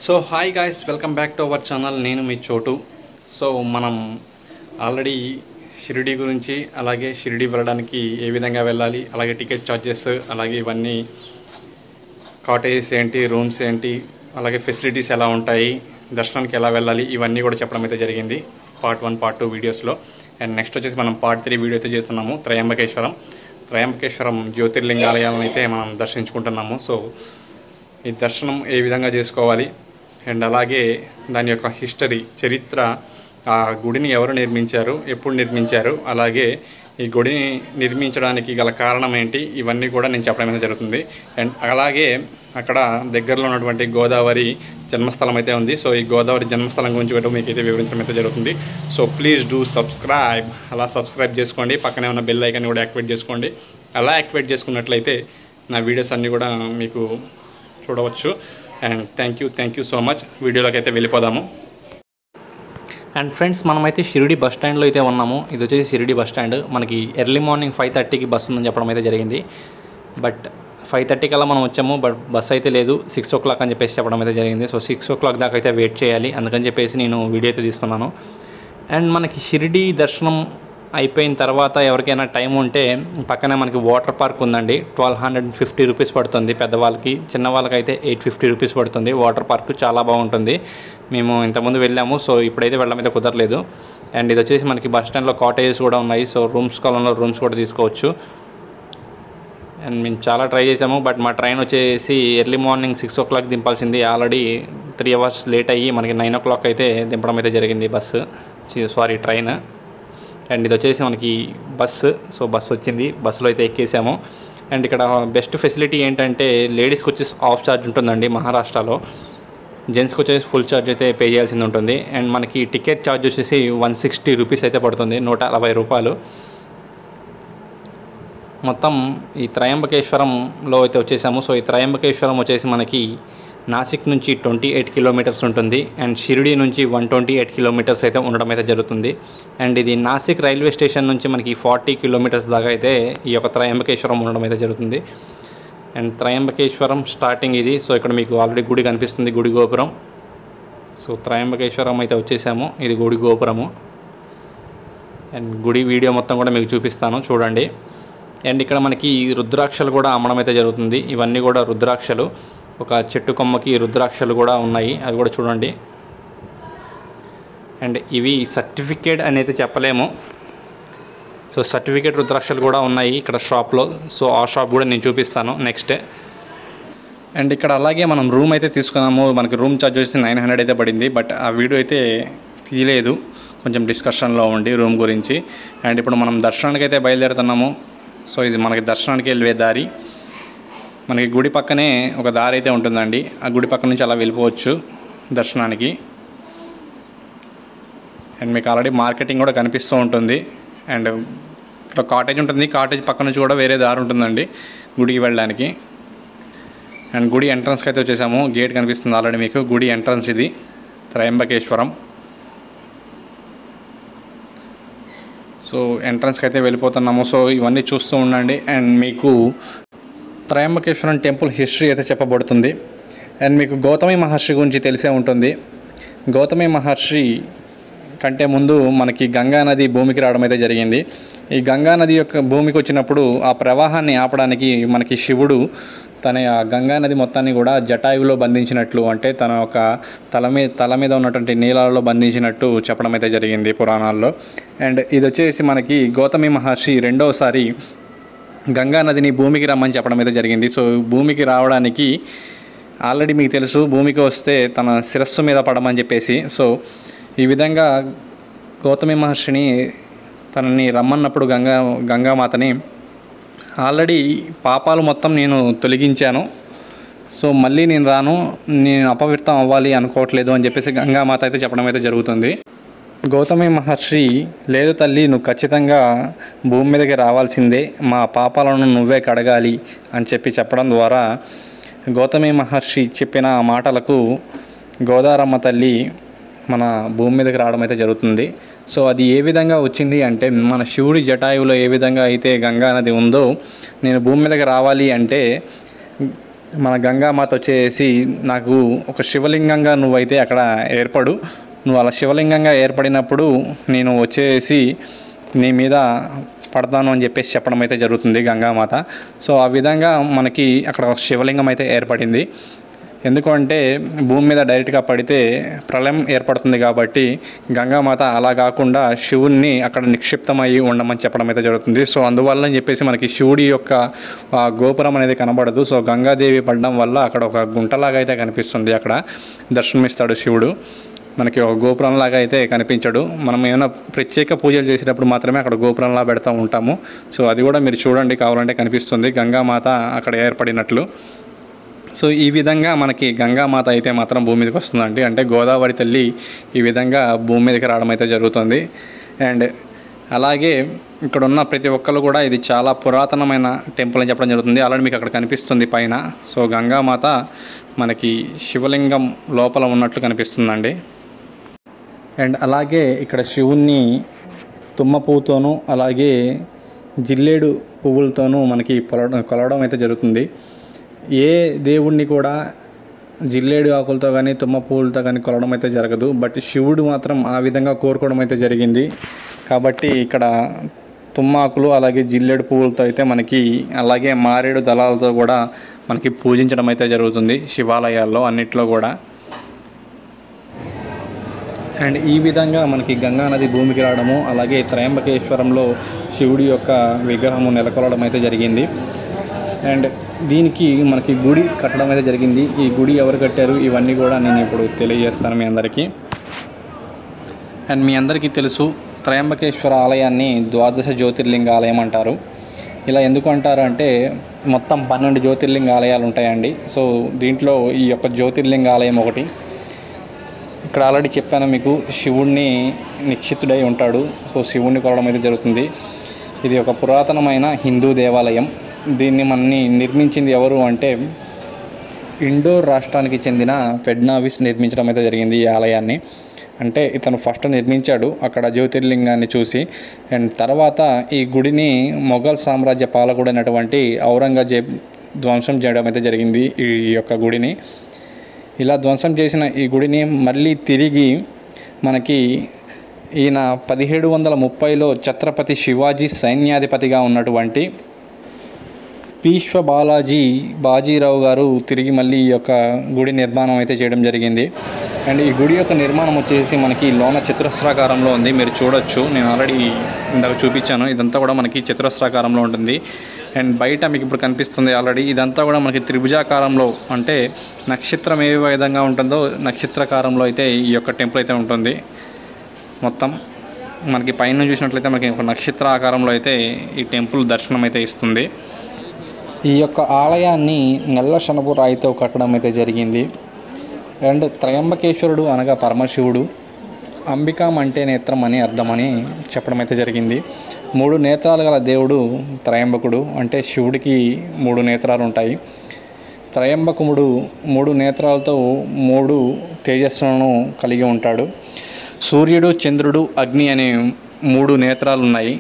so hi guys welcome back to our channel నేను మీ చోటు సో మనం ఆల్రెడీ షిరిడి గురించి అలాగే షిరిడి వెళ్ళడానికి ఏ విధంగా వెళ్ళాలి అలాగే టికెట్ ఛార్జెస్ అలాగే ఇవన్నీ కాటేజెస్ ఏంటి రూమ్స్ ఏంటి అలాగే ఫెసిలిటీస్ ఎలా ఉంటాయి దర్శనానికి ఎలా వెళ్ళాలి ఇవన్నీ కూడా చెప్పడం అయితే జరిగింది పార్ట్ వన్ పార్ట్ టూ వీడియోస్లో అండ్ నెక్స్ట్ వచ్చేసి మనం పార్ట్ త్రీ వీడియో అయితే చేస్తున్నాము త్రయంబకేశ్వరం త్రయంబకేశ్వరం జ్యోతిర్లింగాలయాలను అయితే మనం దర్శించుకుంటున్నాము సో ఈ దర్శనం ఏ విధంగా చేసుకోవాలి అండ్ అలాగే దాని యొక్క హిస్టరీ చరిత్ర ఆ గుడిని ఎవరు నిర్మించారు ఎప్పుడు నిర్మించారు అలాగే ఈ గుడిని నిర్మించడానికి గల కారణం ఏంటి ఇవన్నీ కూడా నేను చెప్పడం అయితే జరుగుతుంది అండ్ అలాగే అక్కడ దగ్గరలో ఉన్నటువంటి గోదావరి జన్మస్థలం అయితే ఉంది సో ఈ గోదావరి జన్మస్థలం గురించి కూడా మీకు అయితే వివరించడం అయితే జరుగుతుంది సో ప్లీజ్ డూ సబ్స్క్రైబ్ అలా సబ్స్క్రైబ్ చేసుకోండి పక్కనే ఉన్న బెల్ ఐకాన్ కూడా యాక్టివేట్ చేసుకోండి అలా యాక్టివేట్ చేసుకున్నట్లయితే నా వీడియోస్ అన్నీ కూడా మీకు చూడవచ్చు and thank you thank you so much వీడియోలోకి అయితే వెళ్ళిపోదాము అండ్ ఫ్రెండ్స్ మనమైతే షిరిడి బస్ స్టాండ్లో అయితే ఉన్నాము ఇది వచ్చేసి షిరిడి బస్ స్టాండ్ మనకి ఎర్లీ మార్నింగ్ ఫైవ్ థర్టీకి బస్ ఉందని చెప్పడం అయితే జరిగింది బట్ ఫైవ్ థర్టీ కల్లా మనం వచ్చాము బట్ బస్ అయితే లేదు సిక్స్ ఓ క్లాక్ అని చెప్పేసి చెప్పడం అయితే జరిగింది సో సిక్స్ ఓ క్లాక్ దాకా అయితే వెయిట్ చేయాలి అందుకని చెప్పేసి నేను వీడియో అయితే తీస్తున్నాను అండ్ మనకి షిరిడి దర్శనం అయిపోయిన తర్వాత ఎవరికైనా టైం ఉంటే పక్కనే మనకి వాటర్ పార్క్ ఉందండి ట్వెల్వ్ హండ్రెడ్ ఫిఫ్టీ రూపీస్ పడుతుంది పెద్దవాళ్ళకి చిన్నవాళ్ళకి అయితే ఎయిట్ ఫిఫ్టీ రూపీస్ పడుతుంది వాటర్ పార్క్ చాలా బాగుంటుంది మేము ఇంతకుముందు వెళ్ళాము సో ఇప్పుడైతే వెళ్ళడం అయితే కుదరలేదు అండ్ ఇది వచ్చేసి మనకి బస్ స్టాండ్లో కాటేజెస్ కూడా ఉన్నాయి సో రూమ్స్ కాలంలో రూమ్స్ కూడా తీసుకోవచ్చు అండ్ మేము చాలా ట్రై చేసాము బట్ మా ట్రైన్ వచ్చేసి early morning six o'clock దింపాల్సింది ఆల్రెడీ త్రీ అవర్స్ లేట్ అయ్యి మనకి నైన్ ఓ క్లాక్ అయితే దింపడం అయితే జరిగింది బస్సు సారీ ట్రైన్ అండ్ ఇది వచ్చేసి మనకి బస్సు సో బస్సు వచ్చింది బస్సులో అయితే ఎక్కేసాము అండ్ ఇక్కడ బెస్ట్ ఫెసిలిటీ ఏంటంటే లేడీస్కి వచ్చేసి ఆఫ్ ఛార్జ్ ఉంటుందండి మహారాష్ట్రలో జెంట్స్కి వచ్చేసి ఫుల్ ఛార్జ్ అయితే పే చేయాల్సింది ఉంటుంది అండ్ మనకి టికెట్ ఛార్జ్ వచ్చేసి వన్ సిక్స్టీ రూపీస్ అయితే పడుతుంది నూట అరవై రూపాయలు మొత్తం ఈ త్రయంబకేశ్వరంలో అయితే వచ్చేసాము సో ఈ త్రయంబకేశ్వరం వచ్చేసి మనకి నాసిక్ నుంచి ట్వంటీ ఎయిట్ కిలోమీటర్స్ ఉంటుంది అండ్ షిరిడి నుంచి వన్ ట్వంటీ ఎయిట్ కిలోమీటర్స్ అయితే ఉండడం అయితే జరుగుతుంది అండ్ ఇది నాసిక్ రైల్వే స్టేషన్ నుంచి మనకి ఫార్టీ కిలోమీటర్స్ దాకా అయితే ఈ యొక్క త్రయంబకేశ్వరం ఉండడం అయితే జరుగుతుంది అండ్ త్రయంబకేశ్వరం స్టార్టింగ్ ఇది సో ఇక్కడ మీకు ఆల్రెడీ గుడి కనిపిస్తుంది గుడి గోపురం సో త్రయంబకేశ్వరం అయితే వచ్చేసాము ఇది గుడి గోపురము అండ్ గుడి వీడియో మొత్తం కూడా మీకు చూపిస్తాను చూడండి అండ్ ఇక్కడ మనకి రుద్రాక్షలు కూడా అమ్మడం అయితే జరుగుతుంది ఇవన్నీ కూడా రుద్రాక్షలు ఒక చెట్టు కొమ్మకి రుద్రాక్షలు కూడా ఉన్నాయి అవి కూడా చూడండి అండ్ ఇవి సర్టిఫికేట్ అనేది చెప్పలేము సో సర్టిఫికేట్ రుద్రాక్షలు కూడా ఉన్నాయి ఇక్కడ షాప్లో సో ఆ షాప్ కూడా నేను చూపిస్తాను నెక్స్ట్ అండ్ ఇక్కడ అలాగే మనం రూమ్ అయితే తీసుకున్నాము మనకి రూమ్ ఛార్జ్ వచ్చి నైన్ హండ్రెడ్ అయితే పడింది బట్ ఆ వీడియో అయితే తీయలేదు కొంచెం డిస్కషన్లో ఉండి రూమ్ గురించి అండ్ ఇప్పుడు మనం దర్శనానికి అయితే బయలుదేరుతున్నాము సో ఇది మనకి దర్శనానికి వెళ్ళే దారి మనకి గుడి పక్కనే ఒక దారి అయితే ఉంటుందండి ఆ గుడి పక్క నుంచి అలా వెళ్ళిపోవచ్చు దర్శనానికి అండ్ మీకు ఆల్రెడీ మార్కెటింగ్ కూడా కనిపిస్తూ ఉంటుంది అండ్ ఇక్కడ కాటేజ్ ఉంటుంది కాటేజ్ పక్క నుంచి కూడా వేరే దారి ఉంటుందండి గుడికి వెళ్ళడానికి అండ్ గుడి ఎంట్రన్స్కి అయితే వచ్చేసాము గేట్ కనిపిస్తుంది ఆల్రెడీ మీకు గుడి ఎంట్రన్స్ ఇది త్రయంబకేశ్వరం సో ఎంట్రన్స్కి అయితే వెళ్ళిపోతున్నాము సో ఇవన్నీ చూస్తూ ఉండండి అండ్ మీకు త్రయంబకేశ్వరం టెంపుల్ హిస్టరీ అయితే చెప్పబడుతుంది అండ్ మీకు గౌతమి మహర్షి గురించి తెలిసే ఉంటుంది గౌతమి మహర్షి కంటే ముందు మనకి గంగా నది భూమికి రావడం అయితే జరిగింది ఈ గంగా నది యొక్క భూమికి వచ్చినప్పుడు ఆ ప్రవాహాన్ని ఆపడానికి మనకి శివుడు తన ఆ గంగా నది మొత్తాన్ని కూడా జటాయువులో బంధించినట్లు అంటే తన యొక్క తల మీద తల మీద ఉన్నటువంటి నీళ్ళలో బంధించినట్టు చెప్పడం అయితే జరిగింది పురాణాల్లో అండ్ ఇది వచ్చేసి మనకి గౌతమి మహర్షి రెండవసారి గంగా నదిని భూమికి రమ్మని చెప్పడం అయితే జరిగింది సో భూమికి రావడానికి ఆల్రెడీ మీకు తెలుసు భూమికి వస్తే తన శిరస్సు మీద పడమని చెప్పేసి సో ఈ విధంగా గౌతమి మహర్షిని తనని రమ్మన్నప్పుడు గంగా గంగామాతని ఆల్రెడీ పాపాలు మొత్తం నేను తొలగించాను సో మళ్ళీ నేను రాను నేను అపవిత్రం అవ్వాలి అనుకోవట్లేదు అని చెప్పేసి గంగామాత అయితే చెప్పడం అయితే జరుగుతుంది గౌతమి మహర్షి లేదు తల్లి నువ్వు ఖచ్చితంగా భూమి మీదకి రావాల్సిందే మా పాపాలను నువ్వే కడగాలి అని చెప్పి చెప్పడం ద్వారా గౌతమి మహర్షి చెప్పిన ఆ మాటలకు గోదారమ్మ తల్లి మన భూమి మీదకి రావడం అయితే జరుగుతుంది సో అది ఏ విధంగా వచ్చింది అంటే మన శివుడి జటాయువులో ఏ విధంగా అయితే గంగా నది ఉందో నేను భూమి మీదకి రావాలి అంటే మన గంగామాత వచ్చేసి నాకు ఒక శివలింగంగా నువ్వైతే అక్కడ ఏర్పడు నువ్వు అలా శివలింగంగా ఏర్పడినప్పుడు నేను వచ్చేసి నీ మీద పడతాను అని చెప్పేసి చెప్పడం అయితే జరుగుతుంది గంగామాత సో ఆ విధంగా మనకి అక్కడ ఒక శివలింగం అయితే ఏర్పడింది ఎందుకంటే భూమి మీద డైరెక్ట్గా పడితే ప్రళయం ఏర్పడుతుంది కాబట్టి గంగామాత అలా కాకుండా శివుణ్ణి అక్కడ నిక్షిప్తమయ్యి ఉండమని చెప్పడం అయితే జరుగుతుంది సో అందువల్ల అని చెప్పేసి మనకి శివుడి యొక్క ఆ, గోపురం అనేది కనబడదు సో గంగాదేవి పడడం వల్ల అక్కడ ఒక గుంటలాగా అయితే కనిపిస్తుంది అక్కడ దర్శనమిస్తాడు శివుడు మనకి ఒక గోపురంలాగా అయితే కనిపించడు మనం ఏమైనా ప్రత్యేక పూజలు చేసేటప్పుడు మాత్రమే అక్కడ గోపురంలా పెడతా ఉంటాము సో అది కూడా మీరు చూడండి కావాలంటే కనిపిస్తుంది గంగామాత అక్కడ ఏర్పడినట్లు సో ఈ విధంగా మనకి గంగామాత అయితే మాత్రం భూమి మీదకి వస్తుందండి అంటే గోదావరి తల్లి ఈ విధంగా భూమి మీదకి రావడం అయితే జరుగుతుంది అండ్ అలాగే ఇక్కడ ఉన్న ప్రతి ఒక్కరు కూడా ఇది చాలా పురాతనమైన టెంపుల్ అని చెప్పడం జరుగుతుంది ఆల్రెడీ మీకు అక్కడ కనిపిస్తుంది పైన సో గంగామాత మనకి శివలింగం లోపల ఉన్నట్లు కనిపిస్తుందండి అండ్ అలాగే ఇక్కడ శివుణ్ణి తుమ్మ పువ్వుతోనూ అలాగే జిల్లేడు పువ్వులతోనూ మనకి పొలడం కొలవడం అయితే జరుగుతుంది ఏ దేవుణ్ణి కూడా జిల్లేడు ఆకులతో కానీ తుమ్మ పువ్వులతో కానీ కొలవడం అయితే జరగదు బట్ శివుడు మాత్రం ఆ విధంగా కోరుకోవడం అయితే జరిగింది కాబట్టి ఇక్కడ తుమ్మాకులు అలాగే జిల్లేడు పువ్వులతో అయితే మనకి అలాగే మారేడు దళాలతో కూడా మనకి పూజించడం అయితే జరుగుతుంది శివాలయాల్లో అన్నిట్లో కూడా అండ్ ఈ విధంగా మనకి గంగా నది భూమికి రావడము అలాగే త్రయంబకేశ్వరంలో శివుడి యొక్క విగ్రహము నెలకొలడం అయితే జరిగింది అండ్ దీనికి మనకి గుడి కట్టడం అయితే జరిగింది ఈ గుడి ఎవరు కట్టారు ఇవన్నీ కూడా నేను ఇప్పుడు తెలియజేస్తాను మీ అందరికీ అండ్ మీ అందరికీ తెలుసు త్రయంబకేశ్వర ఆలయాన్ని ద్వాదశ జ్యోతిర్లింగ ఆలయం అంటారు ఇలా ఎందుకు అంటారు అంటే మొత్తం పన్నెండు జ్యోతిర్లింగ ఆలయాలు ఉంటాయండి సో దీంట్లో ఈ యొక్క జ్యోతిర్లింగ ఆలయం ఒకటి ఇక్కడ ఆల్రెడీ చెప్పాను మీకు శివుణ్ణి నిక్షితుడై ఉంటాడు సో శివుణ్ణి కొలవడం అయితే జరుగుతుంది ఇది ఒక పురాతనమైన హిందూ దేవాలయం దీన్ని మనని నిర్మించింది ఎవరు అంటే ఇండోర్ రాష్ట్రానికి చెందిన ఫెడ్నావిస్ నిర్మించడం అయితే జరిగింది ఈ ఆలయాన్ని అంటే ఇతను ఫస్ట్ నిర్మించాడు అక్కడ జ్యోతిర్లింగాన్ని చూసి అండ్ తర్వాత ఈ గుడిని మొఘల్ సామ్రాజ్య పాలకుడైనటువంటి ఔరంగజేబ్ ధ్వంసం చేయడం అయితే జరిగింది ఈ యొక్క గుడిని ఇలా ధ్వంసం చేసిన ఈ గుడిని మళ్ళీ తిరిగి మనకి ఈయన పదిహేడు వందల ముప్పైలో ఛత్రపతి శివాజీ సైన్యాధిపతిగా ఉన్నటువంటి పీష్వ బాలాజీ బాజీరావు గారు తిరిగి మళ్ళీ ఈ యొక్క గుడి నిర్మాణం అయితే చేయడం జరిగింది అండ్ ఈ గుడి యొక్క నిర్మాణం వచ్చేసి మనకి లోన చతురస్రాకారంలో ఉంది మీరు చూడొచ్చు నేను ఆల్రెడీ ఇందాక చూపించాను ఇదంతా కూడా మనకి చతురస్రాకారంలో ఉంటుంది అండ్ బయట మీకు ఇప్పుడు కనిపిస్తుంది ఆల్రెడీ ఇదంతా కూడా మనకి త్రిభుజాకారంలో అంటే నక్షత్రం ఏ విధంగా ఉంటుందో నక్షత్రకారంలో అయితే ఈ యొక్క టెంపుల్ అయితే ఉంటుంది మొత్తం మనకి పైన చూసినట్లయితే మనకి ఒక నక్షత్ర ఆకారంలో అయితే ఈ టెంపుల్ దర్శనం అయితే ఇస్తుంది ఈ యొక్క ఆలయాన్ని నల్ల శనపు రాయితో కట్టడం అయితే జరిగింది అండ్ త్రయంబకేశ్వరుడు అనగా పరమశివుడు అంబికాం అంటే నేత్రం అని అర్థమని చెప్పడం అయితే జరిగింది మూడు నేత్రాలు గల దేవుడు త్రయంబకుడు అంటే శివుడికి మూడు నేత్రాలు ఉంటాయి త్రయంబకుముడు మూడు నేత్రాలతో మూడు తేజస్సులను కలిగి ఉంటాడు సూర్యుడు చంద్రుడు అగ్ని అనే మూడు నేత్రాలు ఉన్నాయి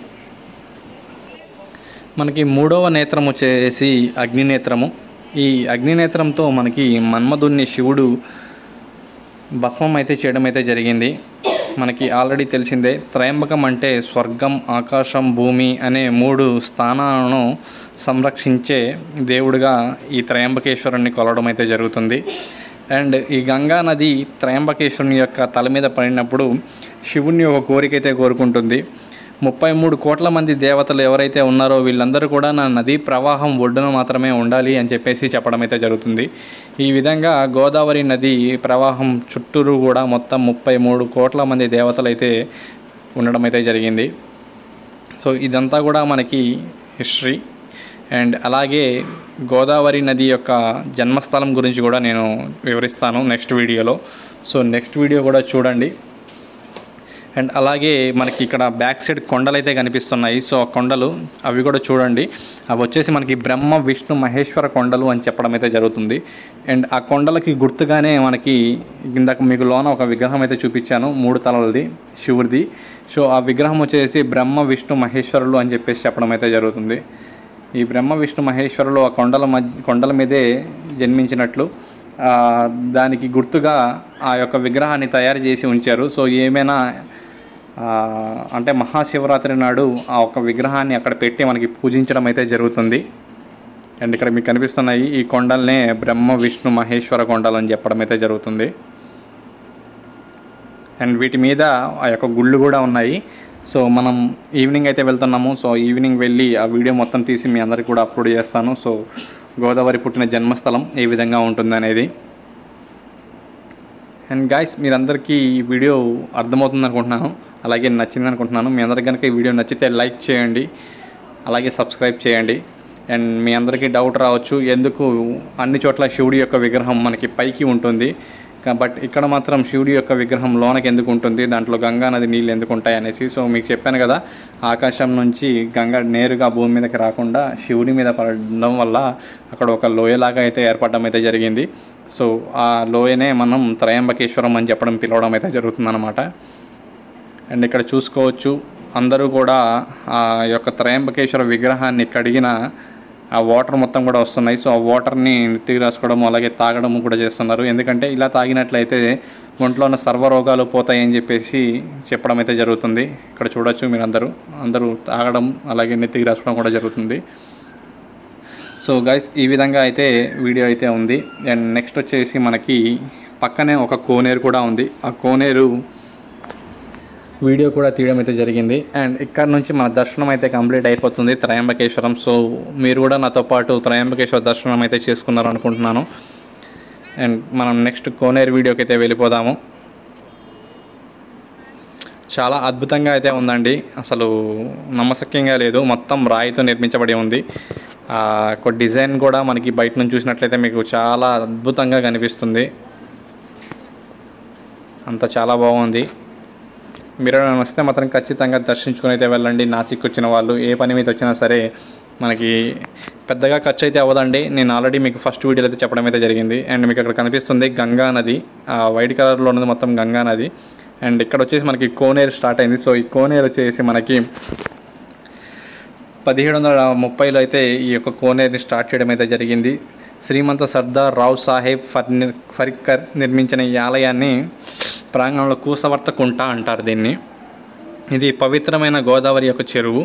మనకి మూడవ నేత్రం వచ్చేసి అగ్నినేత్రము ఈ అగ్నినేత్రంతో మనకి మన్మధుణ్ణి శివుడు భస్మం అయితే చేయడం అయితే జరిగింది మనకి ఆల్రెడీ తెలిసిందే త్రయంబకం అంటే స్వర్గం ఆకాశం భూమి అనే మూడు స్థానాలను సంరక్షించే దేవుడిగా ఈ త్రయంబకేశ్వరుని కొలవడం అయితే జరుగుతుంది అండ్ ఈ గంగా నది త్రయంబకేశ్వరుని యొక్క తల మీద పడినప్పుడు శివుణ్ణి ఒక కోరిక అయితే కోరుకుంటుంది ముప్పై మూడు కోట్ల మంది దేవతలు ఎవరైతే ఉన్నారో వీళ్ళందరూ కూడా నా నదీ ప్రవాహం ఒడ్డున మాత్రమే ఉండాలి అని చెప్పేసి చెప్పడం అయితే జరుగుతుంది ఈ విధంగా గోదావరి నది ప్రవాహం చుట్టూరు కూడా మొత్తం ముప్పై మూడు కోట్ల మంది దేవతలు అయితే ఉండడం అయితే జరిగింది సో ఇదంతా కూడా మనకి హిస్టరీ అండ్ అలాగే గోదావరి నది యొక్క జన్మస్థలం గురించి కూడా నేను వివరిస్తాను నెక్స్ట్ వీడియోలో సో నెక్స్ట్ వీడియో కూడా చూడండి అండ్ అలాగే మనకి ఇక్కడ బ్యాక్ సైడ్ కొండలు అయితే కనిపిస్తున్నాయి సో ఆ కొండలు అవి కూడా చూడండి అవి వచ్చేసి మనకి బ్రహ్మ విష్ణు మహేశ్వర కొండలు అని చెప్పడం అయితే జరుగుతుంది అండ్ ఆ కొండలకి గుర్తుగానే మనకి ఇందాక మీకు లోన ఒక విగ్రహం అయితే చూపించాను మూడు తలలది శివుడిది సో ఆ విగ్రహం వచ్చేసి బ్రహ్మ విష్ణు మహేశ్వరులు అని చెప్పేసి చెప్పడం అయితే జరుగుతుంది ఈ బ్రహ్మ విష్ణు మహేశ్వరులు ఆ కొండల మధ్య కొండల మీదే జన్మించినట్లు ఆ, దానికి గుర్తుగా ఆ యొక్క విగ్రహాన్ని తయారు చేసి ఉంచారు సో ఏమైనా ఆ, అంటే మహాశివరాత్రి నాడు ఆ ఒక్క విగ్రహాన్ని అక్కడ పెట్టి మనకి పూజించడం అయితే జరుగుతుంది అండ్ ఇక్కడ మీకు కనిపిస్తున్నాయి ఈ కొండల్నే బ్రహ్మ విష్ణు మహేశ్వర కొండలు అని చెప్పడం అయితే జరుగుతుంది అండ్ వీటి మీద ఆ యొక్క గుళ్ళు కూడా ఉన్నాయి సో మనం ఈవినింగ్ అయితే వెళ్తున్నాము సో ఈవినింగ్ వెళ్ళి ఆ వీడియో మొత్తం తీసి మీ అందరికి కూడా అప్లోడ్ చేస్తాను సో గోదావరి పుట్టిన జన్మస్థలం ఏ విధంగా ఉంటుంది అనేది అండ్ గాయస్ మీరందరికీ ఈ వీడియో అర్థమవుతుంది అనుకుంటున్నాను అలాగే నచ్చింది అనుకుంటున్నాను మీ అందరికి కనుక ఈ వీడియో నచ్చితే లైక్ చేయండి అలాగే సబ్స్క్రైబ్ చేయండి అండ్ మీ అందరికీ డౌట్ రావచ్చు ఎందుకు అన్ని చోట్ల శివుడి యొక్క విగ్రహం మనకి పైకి ఉంటుంది కా- బట్ ఇక్కడ మాత్రం శివుడి యొక్క విగ్రహం లోనకి ఎందుకు ఉంటుంది దాంట్లో గంగా నది నీళ్ళు ఎందుకు ఉంటాయి అనేసి సో మీకు చెప్పాను కదా ఆకాశం నుంచి గంగా నేరుగా భూమి మీదకి రాకుండా శివుడి మీద పడడం వల్ల అక్కడ ఒక లోయలాగా అయితే ఏర్పడడం అయితే జరిగింది సో ఆ లోయనే మనం త్రయంబకేశ్వరం అని చెప్పడం పిలవడం అయితే జరుగుతుందన్నమాట అండ్ ఇక్కడ చూసుకోవచ్చు అందరూ కూడా ఆ యొక్క త్రయంబకేశ్వర విగ్రహాన్ని కడిగిన ఆ వాటర్ మొత్తం కూడా వస్తున్నాయి సో ఆ వాటర్ని నెత్తికి రాసుకోవడం అలాగే తాగడం కూడా చేస్తున్నారు ఎందుకంటే ఇలా తాగినట్లయితే ఒంట్లో ఉన్న సర్వరోగాలు పోతాయని చెప్పేసి చెప్పడం అయితే జరుగుతుంది ఇక్కడ చూడొచ్చు మీరు అందరూ అందరూ తాగడం అలాగే నెత్తికి రాసుకోవడం కూడా జరుగుతుంది సో గైస్ ఈ విధంగా అయితే వీడియో అయితే ఉంది అండ్ నెక్స్ట్ వచ్చేసి మనకి పక్కనే ఒక కోనేరు కూడా ఉంది ఆ కోనేరు వీడియో కూడా తీయడం అయితే జరిగింది అండ్ ఇక్కడ నుంచి మన దర్శనం అయితే కంప్లీట్ అయిపోతుంది త్రయంబకేశ్వరం సో మీరు కూడా నాతో పాటు త్రయంబకేశ్వర దర్శనం అయితే చేసుకున్నారు అనుకుంటున్నాను అండ్ మనం నెక్స్ట్ కోనేరు వీడియోకి అయితే వెళ్ళిపోదాము చాలా అద్భుతంగా అయితే ఉందండి అసలు నమ్మశక్యంగా లేదు మొత్తం రాయితో నిర్మించబడి ఉంది ఆ, ఒక డిజైన్ కూడా మనకి బయట నుంచి చూసినట్లయితే మీకు చాలా అద్భుతంగా కనిపిస్తుంది అంత చాలా బాగుంది మీరు ఎవరైనా వస్తే మాత్రం ఖచ్చితంగా దర్శించుకుని అయితే వెళ్ళండి నాసిక్ వచ్చిన వాళ్ళు ఏ పని మీద వచ్చినా సరే మనకి పెద్దగా ఖర్చు అయితే అవ్వదండి నేను ఆల్రెడీ మీకు ఫస్ట్ వీడియోలో అయితే చెప్పడం అయితే జరిగింది అండ్ మీకు అక్కడ కనిపిస్తుంది గంగా నది ఆ వైట్ కలర్లో ఉన్నది మొత్తం గంగా నది అండ్ ఇక్కడ వచ్చేసి మనకి కోనేరు స్టార్ట్ అయింది సో ఈ కోనేరు వచ్చేసి మనకి పదిహేడు వందల ముప్పైలో అయితే ఈ యొక్క కోనేరుని స్టార్ట్ చేయడం అయితే జరిగింది శ్రీమంత సర్దార్ రావ్ సాహెబ్ ఫర్ని ఫరిక్కర్ నిర్మించిన ఈ ఆలయాన్ని ప్రాంగణంలో కూసవర్త కుంట అంటారు దీన్ని ఇది పవిత్రమైన గోదావరి యొక్క చెరువు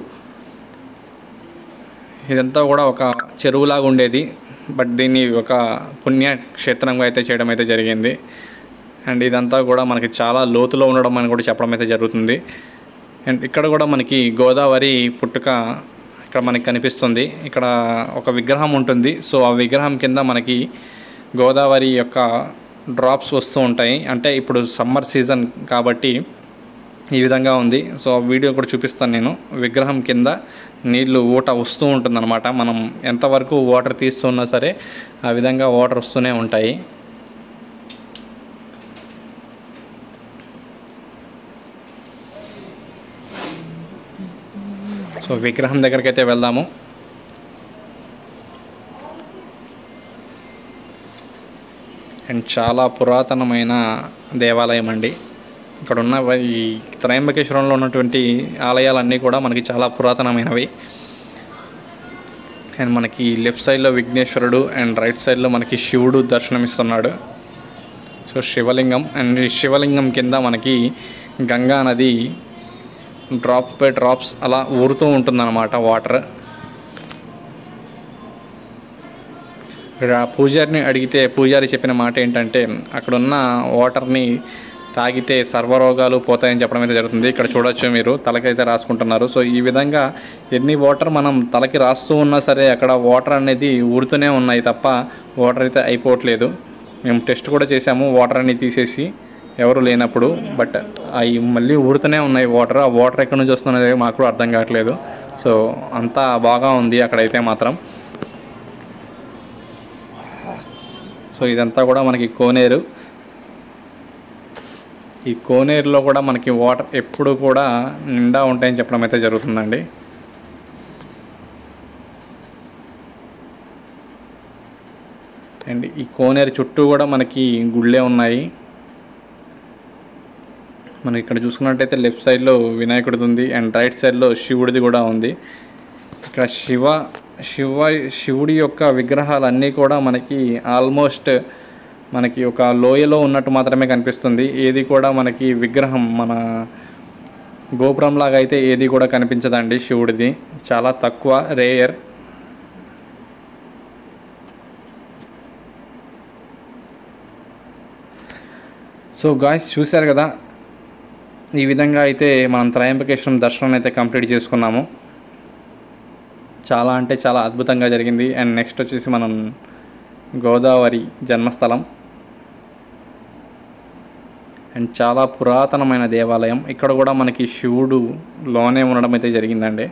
ఇదంతా కూడా ఒక చెరువులాగా ఉండేది బట్ దీన్ని ఒక పుణ్యక్షేత్రంగా అయితే చేయడం అయితే జరిగింది అండ్ ఇదంతా కూడా మనకి చాలా లోతులో ఉండడం అని కూడా చెప్పడం అయితే జరుగుతుంది అండ్ ఇక్కడ కూడా మనకి గోదావరి పుట్టుక ఇక్కడ మనకి కనిపిస్తుంది ఇక్కడ ఒక విగ్రహం ఉంటుంది సో ఆ విగ్రహం కింద మనకి గోదావరి యొక్క డ్రాప్స్ వస్తూ ఉంటాయి అంటే ఇప్పుడు సమ్మర్ సీజన్ కాబట్టి ఈ విధంగా ఉంది సో ఆ వీడియో కూడా చూపిస్తాను నేను విగ్రహం కింద నీళ్లు ఊట వస్తూ ఉంటుందన్నమాట మనం ఎంతవరకు వాటర్ తీస్తున్నా సరే ఆ విధంగా వాటర్ వస్తూనే ఉంటాయి సో విగ్రహం దగ్గరికి అయితే వెళ్దాము అండ్ చాలా పురాతనమైన దేవాలయం అండి ఇక్కడ ఉన్న వ- ఈ త్రయంబకేశ్వరంలో ఉన్నటువంటి ఆలయాలన్నీ కూడా మనకి చాలా పురాతనమైనవి అండ్ మనకి లెఫ్ట్ సైడ్లో విఘ్నేశ్వరుడు అండ్ రైట్ సైడ్లో మనకి శివుడు దర్శనమిస్తున్నాడు సో శివలింగం అండ్ ఈ శివలింగం కింద మనకి గంగా నది డ్రాప్ బై డ్రాప్స్ అలా ఊరుతూ ఉంటుందన్నమాట వాటర్ ఇక్కడ పూజారిని అడిగితే పూజారి చెప్పిన మాట ఏంటంటే అక్కడ ఉన్న వాటర్ని తాగితే సర్వరోగాలు పోతాయని చెప్పడం అయితే జరుగుతుంది ఇక్కడ చూడొచ్చు మీరు తలకైతే రాసుకుంటున్నారు సో ఈ విధంగా ఎన్ని వాటర్ మనం తలకి రాస్తూ ఉన్నా సరే అక్కడ వాటర్ అనేది ఊరుతూనే ఉన్నాయి తప్ప వాటర్ అయితే అయిపోవట్లేదు మేము టెస్ట్ కూడా చేసాము వాటర్ అన్ని తీసేసి ఎవరు లేనప్పుడు బట్ అవి మళ్ళీ ఊరుతూనే ఉన్నాయి వాటర్ ఆ వాటర్ ఎక్కడి నుంచి వస్తున్నది మాకు కూడా అర్థం కావట్లేదు సో అంతా బాగా ఉంది అక్కడైతే మాత్రం సో ఇదంతా కూడా మనకి కోనేరు ఈ కోనేరులో కూడా మనకి వాటర్ ఎప్పుడు కూడా నిండా ఉంటాయని చెప్పడం అయితే జరుగుతుందండి అండ్ ఈ కోనేరు చుట్టూ కూడా మనకి గుళ్ళే ఉన్నాయి మనం ఇక్కడ చూసుకున్నట్టయితే లెఫ్ట్ సైడ్లో వినాయకుడిది ఉంది అండ్ రైట్ సైడ్లో శివుడిది కూడా ఉంది ఇక్కడ శివ శివ శివుడి యొక్క విగ్రహాలన్నీ కూడా మనకి ఆల్మోస్ట్ మనకి ఒక లోయలో ఉన్నట్టు మాత్రమే కనిపిస్తుంది ఏది కూడా మనకి విగ్రహం మన గోపురంలాగా అయితే ఏది కూడా కనిపించదండి శివుడిది చాలా తక్కువ రేయర్ సో గాయస్ చూశారు కదా ఈ విధంగా అయితే మనం త్రయంబకేశ్వరం దర్శనం అయితే కంప్లీట్ చేసుకున్నాము చాలా అంటే చాలా అద్భుతంగా జరిగింది అండ్ నెక్స్ట్ వచ్చేసి మనం గోదావరి జన్మస్థలం అండ్ చాలా పురాతనమైన దేవాలయం ఇక్కడ కూడా మనకి శివుడు లోనే ఉండడం అయితే జరిగిందండి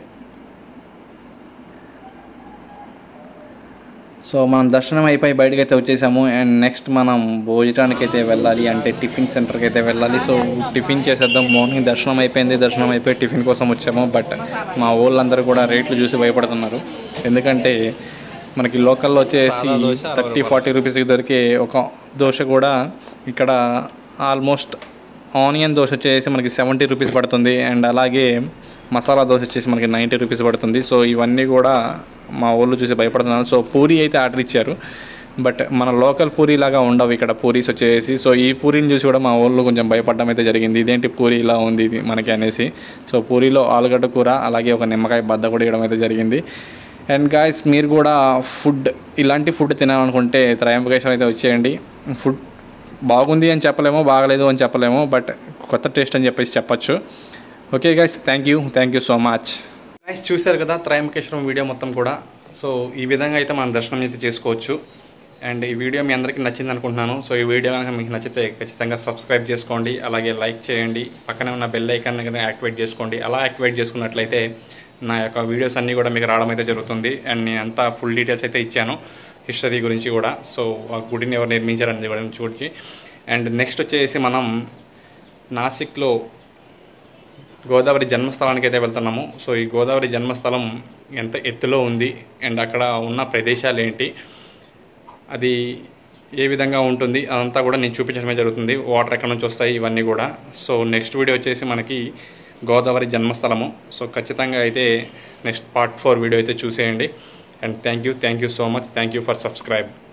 సో మనం దర్శనం అయిపోయి బయటకు అయితే వచ్చేసాము అండ్ నెక్స్ట్ మనం భోజనానికి అయితే వెళ్ళాలి అంటే టిఫిన్ సెంటర్కి అయితే వెళ్ళాలి సో టిఫిన్ చేసేద్దాం మార్నింగ్ దర్శనం అయిపోయింది దర్శనం అయిపోయి టిఫిన్ కోసం వచ్చాము బట్ మా ఊళ్ళందరూ కూడా రేట్లు చూసి భయపడుతున్నారు ఎందుకంటే మనకి లోకల్లో వచ్చేసి సాదా దోశ అరవై థర్టీ ఫార్టీ రూపీస్కి దొరికే ఒక దోశ కూడా ఇక్కడ ఆల్మోస్ట్ ఆనియన్ దోశ వచ్చేసి మనకి సెవెంటీ రూపీస్ పడుతుంది అండ్ అలాగే మసాలా దోశ వచ్చేసి మనకి నైంటీ రూపీస్ పడుతుంది సో ఇవన్నీ కూడా మా ఊళ్ళో చూసి భయపడుతున్నాను సో పూరి అయితే ఆర్డర్ ఇచ్చారు బట్ మన లోకల్ పూరి లాగా ఉండవు ఇక్కడ పూరీస్ వచ్చేసి సో ఈ పూరీని చూసి కూడా మా ఊళ్ళో కొంచెం భయపడడం అయితే జరిగింది ఇదేంటి పూరి ఇలా ఉంది ఇది మనకి అనేసి సో పూరిలో ఆలుగడ్డ కూర అలాగే ఒక నిమ్మకాయ బద్ద కూడా ఇవ్వడం అయితే జరిగింది అండ్ గాయస్ మీరు కూడా ఫుడ్ ఇలాంటి ఫుడ్ తినాలనుకుంటే త్రయంబకేశ్వరం అయితే వచ్చేయండి ఫుడ్ బాగుంది అని చెప్పలేము బాగలేదు అని చెప్పలేము బట్ కొత్త టేస్ట్ అని చెప్పేసి చెప్పచ్చు okay guys thank you thank you so much guys చూశారు కదా త్రయంబకేశ్వరం వీడియో మొత్తం కూడా సో ఈ విధంగా అయితే మనం దర్శనం అయితే చేసుకోవచ్చు అండ్ ఈ వీడియో మీ అందరికీ నచ్చింది అనుకుంటున్నాను సో ఈ వీడియో కనుక మీకు నచ్చితే ఖచ్చితంగా సబ్స్క్రైబ్ చేసుకోండి అలాగే లైక్ చేయండి పక్కనే ఉన్న బెల్ ఐకాన్ కనుక యాక్టివేట్ చేసుకోండి అలా యాక్టివేట్ చేసుకున్నట్లయితే నా యొక్క వీడియోస్ అన్నీ కూడా మీకు రావడం అయితే జరుగుతుంది అండ్ నేను అంతా ఫుల్ డీటెయిల్స్ అయితే ఇచ్చాను హిస్టరీ గురించి కూడా సో ఆ గుడిని ఎవరు నిర్మించారనేది కూడా చూసి అండ్ నెక్స్ట్ వచ్చేసి మనం నాసిక్లో గోదావరి జన్మస్థలానికి అయితే వెళ్తున్నాము సో ఈ గోదావరి జన్మస్థలం ఎంత ఎత్తులో ఉంది అండ్ అక్కడ ఉన్న ప్రదేశాలు ఏంటి అది ఏ విధంగా ఉంటుంది అదంతా కూడా నేను చూపించడమే జరుగుతుంది వాటర్ ఎక్కడి నుంచి వస్తాయి ఇవన్నీ కూడా సో నెక్స్ట్ వీడియో వచ్చేసి మనకి గోదావరి జన్మస్థలము సో ఖచ్చితంగా అయితే నెక్స్ట్ పార్ట్ ఫోర్ వీడియో అయితే చూసేయండి and thank you thank you so much thank you for subscribe